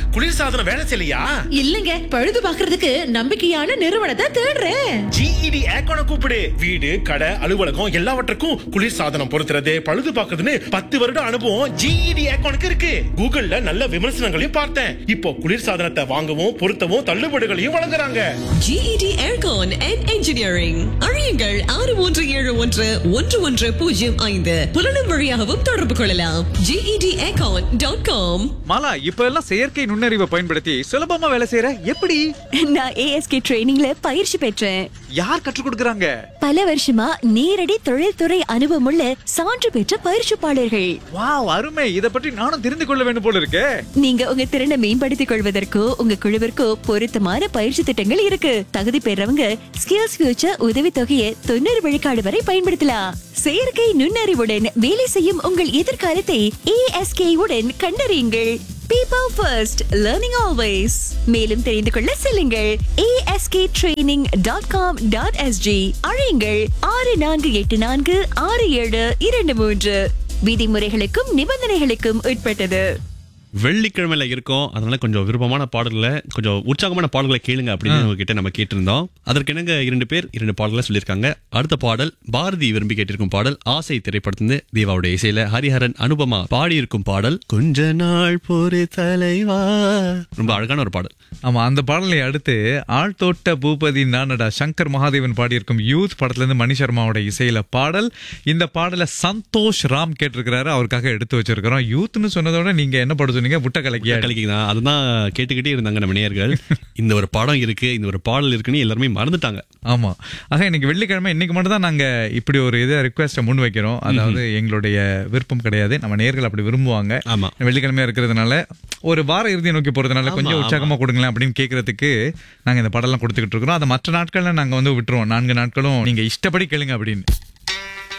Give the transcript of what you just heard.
குளிர்சாதனம் வேலை செய்யலையா இல்லங்க பழுது பாக்குறதுக்கு நம்பிக்கையான நிறுவனத்தை தேடுறேன் ஜிஇடி ஏக்கோன கூப்பிடு வீடு கடை அலுவலகம் எல்லாவற்றுக்கும் குளிர்சாதனம் பொருத்துறது பழுது பார்க்கறதுன்னு பத்து வருட அனுபவம் ஜிஇடி ஏக்கோனுக்கு இருக்கு கூகுள்ல நல்ல விமர்சனங்களையும் பார்த்தேன் இப்போ குளிர்சாதனத்தை வாங்கவும் பொருத்தவும் தள்ளுபடிகளையும் வழங்குறாங்க GED Aircon and Engineering அறியுங்கள் ஆறு மூன்று ஏழு ஒன்று ஒன்று ஒன்று பூஜ்ஜியம் ஐந்து புலனும் வழியாகவும் தொடர்பு கொள்ளலாம் GED Aircon டாட் காம் மாலா இப்ப எல்லாம் செயற்கை நுண்ணறிவை பயன்படுத்தி சுலபமா வேலை செய்யற எப்படி நான் ஏஎஸ்கே ட்ரைனிங்ல பயிற்சி பெற்றேன் யார் கற்றுக் கொடுக்கறாங்க பல வருஷமா நேரடி தொழில்துறை அனுபவமுள்ள சான்று பெற்ற பயிற்சிப்பாளர்கள் வாவ் அருமை இத பற்றி நானும் தெரிந்து கொள்ள வேண்டும் போல இருக்கே நீங்க உங்க திறனை மேம்படுத்திக் கொள்வதற்கோ உங்க குழுவிற்கோ பொருத்தமான பயிற்சி திட்டங்கள் இருக்கு தகுதி பெறவங்க ஸ்கில்ஸ் ஃபியூச்சர் உதவி தொகையை தொண்ணூறு விழுக்காடு வரை பயன்படுத்தலாம் செயற்கை நுண்ணறிவுடன் வேலை செய்யும் உங்கள் எதிர்காலத்தை ஏஎஸ்கே உடன் கண்டறியுங்கள் பீப்பிள் ஃபர்ஸ்ட் லேர்னிங் ஆல்வேஸ் மேலும் தெரிந்து கொள்ள செல்லுங்கள் ASK training dot com dot SG அழையுங்கள் ஆறு நான்கு எட்டு நான்கு ஆறு ஏழு இரண்டு மூன்று விதிமுறைகளுக்கும் நிபந்தனைகளுக்கும் உட்பட்டது வெள்ளிக்கிழமையில இருக்கோம் அதனால கொஞ்சம் விருப்பமான பாடல்களை கொஞ்சம் உற்சாகமான பாடல்களை கேளுங்க அப்படின்னு உங்ககிட்ட நம்ம கேட்டிருந்தோம் அதற்கு என்னங்க இரண்டு பேர் இரண்டு பாடல்களை சொல்லியிருக்காங்க அடுத்த பாடல் பாரதி விரும்பி கேட்டிருக்கும் பாடல் ஆசை திரைப்படத்திலிருந்து தேவாவுடைய இசையில ஹரிஹரன் அனுபமா பாடியிருக்கும் பாடல் கொஞ்ச நாள் பொறு தலைவா ரொம்ப அழகான ஒரு பாடல் ஆமா அந்த பாடலை அடுத்து ஆழ்தோட்ட பூபதி நானடா சங்கர் மகாதேவன் பாடியிருக்கும் யூத் படத்துல இருந்து மணி சர்மாவோட இசையில பாடல் இந்த பாடலை சந்தோஷ் ராம் கேட்டிருக்கிறாரு அவருக்காக எடுத்து வச்சிருக்கிறோம் யூத்னு சொன்னதோட நீங்க என்ன பாட சொன்னீங்க புட்ட கலக்கியா கலக்கிதான் அதுதான் கேட்டுக்கிட்டே இருந்தாங்க நம்ம நேயர்கள் இந்த ஒரு படம் இருக்கு இந்த ஒரு பாடல் இருக்குன்னு எல்லாருமே மறந்துட்டாங்க ஆமா ஆக இன்னைக்கு வெள்ளிக்கிழமை இன்னைக்கு மட்டும் தான் நாங்க இப்படி ஒரு இதை ரிக்வெஸ்ட்டை முன் வைக்கிறோம் அதாவது எங்களுடைய விருப்பம் கிடையாது நம்ம நேர்கள் அப்படி விரும்புவாங்க ஆமா. வெள்ளிக்கிழமையா இருக்கிறதுனால ஒரு வார இறுதியை நோக்கி போறதுனால கொஞ்சம் ஆமா, உற்சாகமா கொடுங்களேன் அப்படின்னு கேட்கறதுக்கு நாங்க இந்த படம்லாம் கொடுத்துக்கிட்டு இருக்கிறோம் அதை மற்ற நாட்கள்ல நாங்க வந்து விட்டுருவோம் நான்கு நாட்களும் நீங்க இஷ்டப்படி கேளுங்க அப்படின்னு